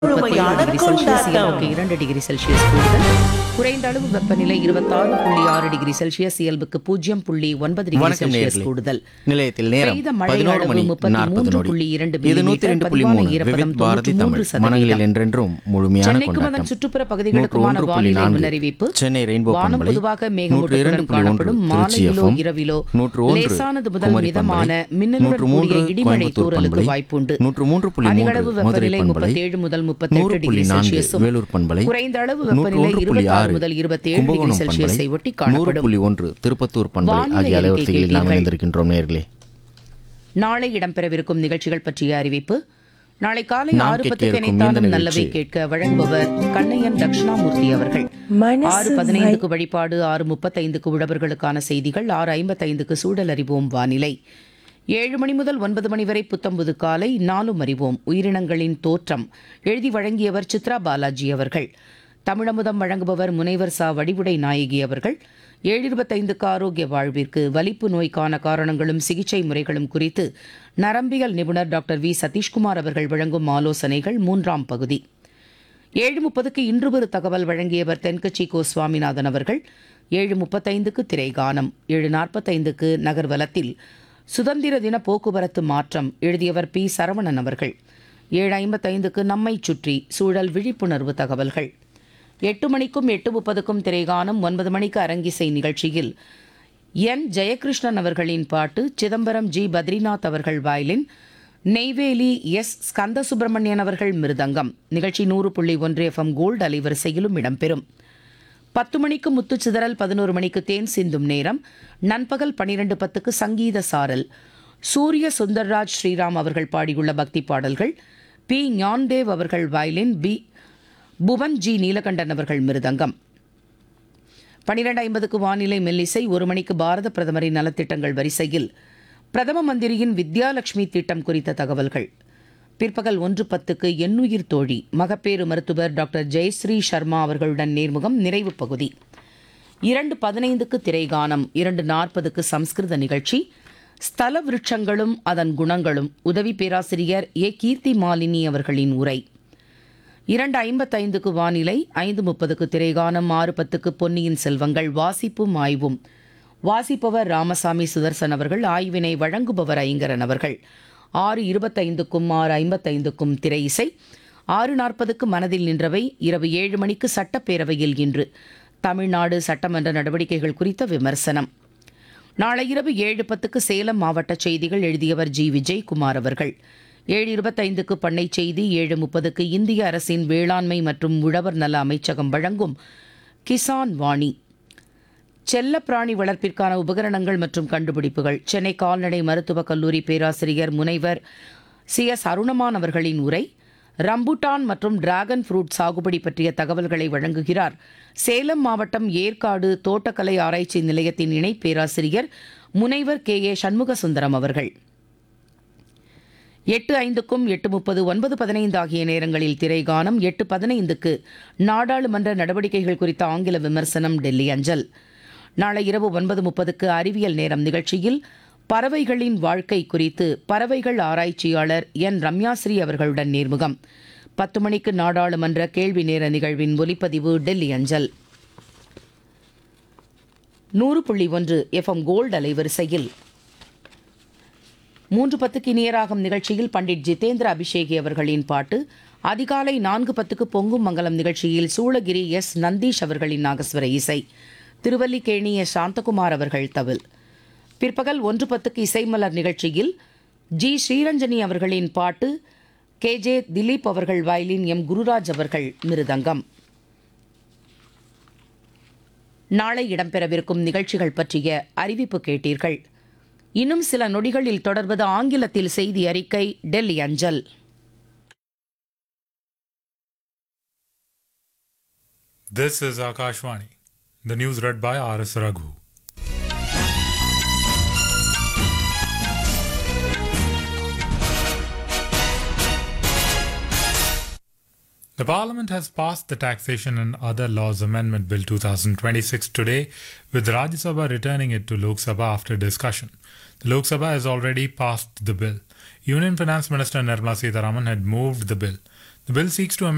முழுமையான degree Celsius கொண்டாட்டம். இயல்புக்கு இரண்டு டிகிரி செல்சியஸ் கூடுதல் குறைந்த அளவு வெப்பநிலை இருபத்தாறு புள்ளி ஆறு டிகிரி செல்சியஸ் இயல்புக்கு பூஜ்ஜியம் புள்ளி ஒன்பது டிகிரி வணக்கம் செல்சியஸ் நேயர்களே. கூடுதல் நிலையத்தில் நேரம் பெய்த மழை பதினோரு அளவு மணி முப்பத்தி நாற்பது மூன்று நொடி புள்ளி இரண்டு இது நூத்தி மில்லிமீட்டர், ரெண்டு புள்ளி பதிவான மூணு ஈரப்பதம் விவித் பாரதி தொண்ணூற்று மூன்று தமிழ் மனங்களில் சதவீதம். என்றென்றும் முழுமையான சென்னைக்கும் அதன் கொண்டாட்டம் சுற்றுப்புற நூற்று பகுதிகளுக்குமான ஒன்று புள்ளி வானிலை நான்கு முன்னறிவிப்பு சென்னை ரெயின்போ வானம் பண்பலை பொதுவாக நூற்று இரண்டு மேகமூட்டத்துடன் புள்ளி ஒன்று காணப்படும் திருச்சி மாலையிலோ எஃப்எம் இரவிலோ நூற்று ஒன்று லேசானது முதல் குமரி மிதமான பண்பலை மின்னலுடன் நூற்று கூடிய மூன்று இடிமழை கோயம்புத்தூர் தூறலுக்கு பண்பலை வாய்ப்புண்டு நூற்று மூன்று புள்ளி அதிக மூன்று அளவு மதுரை வெப்பநிலை பண்பலை முப்பத்தேழு முதல் முப்பத்தெட்டு நூறு புள்ளி டிகிரி நான்கு செல்சியஸும் வேலூர் பண்பலை குறைந்த அளவு நூற்று வெப்பநிலை ஒன்று புள்ளி இருபத்தாறு ஆறு முதல் இருபத்தேழு டிகிரி கும்பகோணம் செல்சியஸை பண்பலை ஒட்டி நூறு காணப்படும் புள்ளி ஒன்று திருப்பத்தூர் பண்பலை வானிலை ஆகிய அறிக்கை அலைவரிசைகளில் நாம் கேட்டீர்கள். இணைந்திருக்கின்றோம் நேர்களே நாளை இடம்பெறவிருக்கும் நிகழ்ச்சிகள் பற்றிய அறிவிப்பு நாளை காலை நாம் ஆறு கேட்க பத்துக்கு இருக்கும் இந்த இணைத்தாலும் நல்லவை நிகழ்ச்சி. கேட்க வழங்குபவர் கண்ணையன் தட்சிணாமூர்த்தி அவர்கள் மனசு ஆறு பதினைந்துக்கு வழிபாடு ஆறு முப்பத்தைந்துக்கு உழவர்களுக்கான செய்திகள் ஆறு ஐம்பத்தைந்துக்கு சூழல் அறிவோம் வானிலை ஏழு மணி முதல் ஒன்பது மணி வரை புத்தம்புது காலை நாலும் அறிவோம் உயிரினங்களின் தோற்றம் எழுதி வழங்கியவர் சித்ரா பாலாஜி அவர்கள் தமிழமுதம் வழங்குபவர் முனைவர் சா வடிவுடை நாயகி அவர்கள் ஏழு இருபத்தைந்துக்கு ஆரோக்கிய வாழ்விற்கு வலிப்பு நோய்க்கான காரணங்களும் சிகிச்சை முறைகளும் குறித்து நரம்பியல் நிபுணர் டாக்டர் வி சதீஷ்குமார் அவர்கள் வழங்கும் ஆலோசனைகள் மூன்றாம் பகுதி ஏழு முப்பதுக்கு இன்று ஒரு தகவல் வழங்கியவர் தென்கட்சி கோ சுவாமிநாதன் அவர்கள் ஏழு முப்பத்தைந்துக்கு திரைகானம் ஏழு நாற்பத்தைந்துக்கு நகர்வலத்தில் சுதந்திர தின போக்குவரத்து மாற்றம் எழுதியவர் பி சரவணன் அவர்கள் ஏழு ஐம்பத்தைந்துக்கு நம்மை சுற்றி சூழல் விழிப்புணர்வு தகவல்கள் எட்டு மணிக்கும் எட்டு முப்பதுக்கும் திரைகானம் ஒன்பது மணிக்கு அரங்கிசை நிகழ்ச்சியில் என் ஜெயகிருஷ்ணன் அவர்களின் பாட்டு சிதம்பரம் ஜி பத்ரிநாத் அவர்கள் வயலின் நெய்வேலி எஸ் ஸ்கந்த சுப்பிரமணியன் அவர்கள் மிருதங்கம் நிகழ்ச்சி நூறு புள்ளி ஒன்று எஃப்எம் கோல்டு அலைவரிசையிலும் இடம்பெறும் பத்து மணிக்கு முத்துச்சிதறல் பதினோரு மணிக்கு தேன் சிந்தும் நேரம் நண்பகல் பனிரெண்டு பத்துக்கு சங்கீத சாரல் சூரிய சுந்தர்ராஜ் ஸ்ரீராம் அவர்கள் பாடியுள்ள பக்தி பாடல்கள் பி ஞான்தேவ் அவர்கள் violin P Bhuvan G Neelakantan அவர்கள் மிருதங்கம் பனிரெண்டு ஐம்பதுக்கு வானிலை மெல்லிசை ஒரு மணிக்கு பாரத பிரதமரின் நலத்திட்டங்கள் வரிசையில் பிரதம மந்திரியின் வித்யாலட்சுமி திட்டம் குறித்த தகவல்கள் பிற்பகல் ஒன்று பத்துக்கு எண்ணுயிர் தோழி மகப்பேறு மருத்துவர் டாக்டர் ஜெயஸ்ரீ சர்மா அவர்களுடன் நேர்முகம் நிறைவு பகுதி இரண்டு பதினைந்துக்கு திரைகானம் இரண்டு நாற்பதுக்கு சம்ஸ்கிருத நிகழ்ச்சி ஸ்தல விருட்சங்களும் அதன் குணங்களும் உதவி பேராசிரியர் ஏ கீர்த்தி மாலினி அவர்களின் உரை இரண்டு ஐம்பத்தைந்துக்கு வானிலை ஐந்து முப்பதுக்கு திரைகானம் ஆறு பத்துக்கு பொன்னியின் செல்வங்கள் வாசிப்பும் ஆய்வும் வாசிப்பவர் ராமசாமி சுதர்சன் அவர்கள் ஆய்வினை வழங்குபவர் ஐங்கரன் அவர்கள் ஆறு இருபத்தைந்துக்கும் ஆறு ஐம்பத்தைந்துக்கும் திரை இசை ஆறு நாற்பதுக்கு மனதில் நின்றவை இரவு ஏழு மணிக்கு சட்டப்பேரவையில் இன்று தமிழ்நாடு சட்டமன்ற நடவடிக்கைகள் குறித்த விமர்சனம் நாளை இரவு ஏழு பத்துக்கு சேலம் மாவட்ட செய்திகள் எழுதியவர் ஜி விஜயகுமார் அவர்கள் ஏழு இருபத்தைந்துக்கு பண்ணை செய்தி ஏழு முப்பதுக்கு இந்திய அரசின் வேளாண்மை மற்றும் உழவர் நல அமைச்சகம் வழங்கும் கிசான் வாணி செல்லப்பிராணி வளர்ப்பிற்கான உபகரணங்கள் மற்றும் கண்டுபிடிப்புகள் சென்னை கால்நடை மருத்துவக் கல்லூரி பேராசிரியர் முனைவர் சி எஸ் அருணமான் அவர்களின் உரை ரம்புட்டான் மற்றும் டிராகன் ஃப்ரூட் சாகுபடி பற்றிய தகவல்களை வழங்குகிறார் சேலம் மாவட்டம் ஏற்காடு தோட்டக்கலை ஆராய்ச்சி நிலையத்தின் இணை பேராசிரியர் முனைவர் கே ஏ சண்முகசுந்தரம் அவர்கள் எட்டு ஐந்துக்கும் எட்டு முப்பது ஒன்பது பதினைந்து ஆகிய நேரங்களில் திரைகானம் எட்டு பதினைந்துக்கு நாடாளுமன்ற நடவடிக்கைகள் குறித்த ஆங்கில விமர்சனம் டெல்லி அஞ்சல் நாளை இரவு ஒன்பது முப்பதுக்கு அறிவியல் நேரம் நிகழ்ச்சியில் பறவைகளின் வாழ்க்கை குறித்து பறவைகள் ஆராய்ச்சியாளர் என் ரம்யாஸ்ரீ அவர்களுடன் நேர்முகம் பத்து மணிக்கு நாடாளுமன்ற கேள்வி நேர நிகழ்வின் ஒலிப்பதிவு டெல்லி அஞ்சல் நூறு புள்ளி ஒன்று எஃப்எம் கோல்டு அலைவரிசையில் மூன்று பத்துக்கு இனியராகும் நிகழ்ச்சியில் பண்டிட் ஜிதேந்திர அபிஷேகி அவர்களின் பாட்டு அதிகாலை நான்கு பத்துக்கு பொங்கும் மங்கலம் நிகழ்ச்சியில் சூளகிரி எஸ் நந்தீஷ் அவர்களின் நாகஸ்வர இசை திருவல்லிக்கேணி எஸ் சாந்தகுமார் அவர்கள் தவில் பிற்பகல் ஒன்று பத்துக்கு இசைமலர் நிகழ்ச்சியில் ஜி ஸ்ரீரஞ்சனி அவர்களின் பாட்டு கே ஜே திலீப் அவர்கள் வயலின் எம் குருராஜ் அவர்கள் மிருதங்கம் நாளை இடம்பெறவிருக்கும் நிகழ்ச்சிகள் பற்றிய அறிவிப்பு கேட்டீர்கள் இன்னும் சில நொடிகளில் தொடர்வது ஆங்கிலத்தில் செய்தி அறிக்கை டெல்லி அஞ்சல் This is Akashvani. The news read by R.S. Raghu. The Parliament has passed the Taxation and Other Laws Amendment Bill 2026 today, with Rajya Sabha returning it to Lok Sabha after discussion. The Lok Sabha has already passed the bill. Union Finance Minister Nirmala Sitharaman had moved the bill. The bill seeks to amend